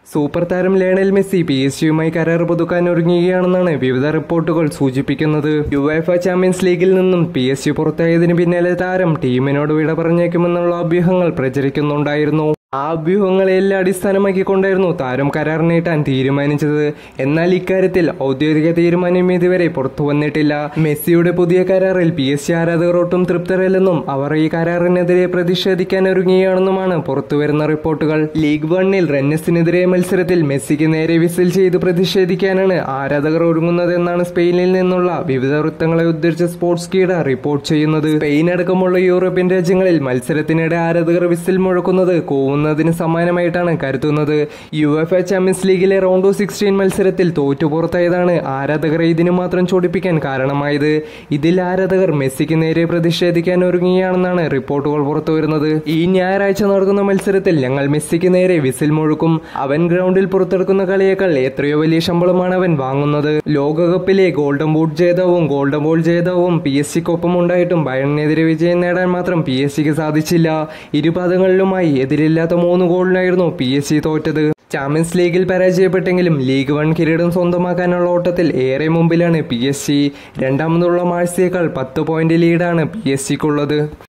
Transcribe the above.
super താരം Lionel Messi P S ജിയുമായി കരാർ പുതുക്കാൻ ഒരുങ്ങുകയാണെന്നാണ് വിവിധ റിപ്പോർട്ടുകൾ സൂചിപ്പിക്കുന്നത് യുവേഫ ചാമ്പ്യൻസ് ലീഗിൽ നിന്നും പി എസ് ജി പുറത്തായതിന് പിന്നാലെ താരം ടീമിനോട് വിട പറഞ്ഞേക്കുമെന്നുള്ള അഭ്യൂഹങ്ങൾ പ്രചരിക്കുന്നുണ്ടായിരുന്നു ആ അഭ്യൂഹങ്ങളെല്ലാം അടിസ്ഥാനമാക്കിക്കൊണ്ടായിരുന്നു താരം കരാർ നീട്ടാൻ തീരുമാനിച്ചത് എന്നാൽ ഇക്കാര്യത്തിൽ ഔദ്യോഗിക തീരുമാനം ഇതുവരെ പുറത്തു വന്നിട്ടില്ല മെസ്സിയുടെ പുതിയ കരാറിൽ പി എസ് സി ആരാധകർ ഒട്ടും തൃപ്തരല്ലെന്നും അവർ ഈ കരാറിനെതിരെ പ്രതിഷേധിക്കാൻ ഒരുങ്ങുകയാണെന്നുമാണ് പുറത്തുവരുന്ന റിപ്പോർട്ടുകൾ ലീഗ് വണ്ണിൽ റെന്നസിനെതിരെ മത്സരത്തിൽ മെസ്സിക്ക് നേരെ വിസിൽ ചെയ്ത് പ്രതിഷേധിക്കാനാണ് ആരാധകർ ഒരുങ്ങുന്നതെന്നാണ് സ്പെയിനിൽ നിന്നുള്ള വിവിധ വൃത്തങ്ങളെ ഉദ്ധരിച്ച സ്പോർട്സ് കീട റിപ്പോർട്ട് ചെയ്യുന്നത് സ്പെയിൻ അടക്കമുള്ള യൂറോപ്യൻ രാജ്യങ്ങളിൽ മത്സരത്തിനിടെ ആരാധകർ വിസിൽ മുഴക്കുന്നത് കോവുന്നതിന് സമാനമായിട്ടാണ് കരുതുന്നത് യു എഫ് എ ചാമ്പ്യൻസ് ലീഗിലെ റൗണ്ട് ഓഫ് സിക്സ്റ്റീൻ മത്സരത്തിൽ തോറ്റു പുറത്തായതാണ് ആരാധകരെ ഇതിനു മാത്രം ചൊടിപ്പിക്കാൻ കാരണമായത് ഇതിൽ ആരാധകർ മെസ്സിക്ക് നേരെ പ്രതിഷേധിക്കാൻ ഒരുങ്ങുകയാണെന്നാണ് റിപ്പോർട്ടുകൾ പുറത്തുവരുന്നത് ഈ ഞായറാഴ്ച നടക്കുന്ന മത്സരത്തിൽ ഞങ്ങൾ മെസ്സിക്ക് നേരെ വിസിൽ മുഴക്കും അവൻ ഗ്രൗണ്ടിൽ പുറത്തെടുക്കുന്ന കളിയേക്കാൾ എത്രയോ വലിയ ശമ്പളമാണ് അവൻ വാങ്ങുന്നത് ലോകകപ്പിലെ ഗോൾഡൻ ബൂട്ട് ജേതാവും ഗോൾഡൻ ബോൾ ജേതാവും പി എസ് സിക്കൊപ്പം ഉണ്ടായിട്ടും ബയണിനെതിരെ വിജയം നേടാൻ മാത്രം പി എസ് സിക്ക് സാധിച്ചില്ല ഇരുപാദങ്ങളിലുമായി എതിരില്ലാത്ത മൂന്ന് ഗോളിനായിരുന്നു പി എസ് സി തോറ്റത് ചാമ്പ്യൻസ് ലീഗിൽ പരാജയപ്പെട്ടെങ്കിലും ലീഗ് വൺ കിരീടം സ്വന്തമാക്കാനുള്ള ഓട്ടത്തിൽ ഏറെ മുമ്പിലാണ് പി എസ് സി രണ്ടാമതുള്ള മാഴ്സിയേക്കാൾ പത്ത് പോയിന്റ് ലീഡാണ് പി എസ് സിക്കുള്ളത്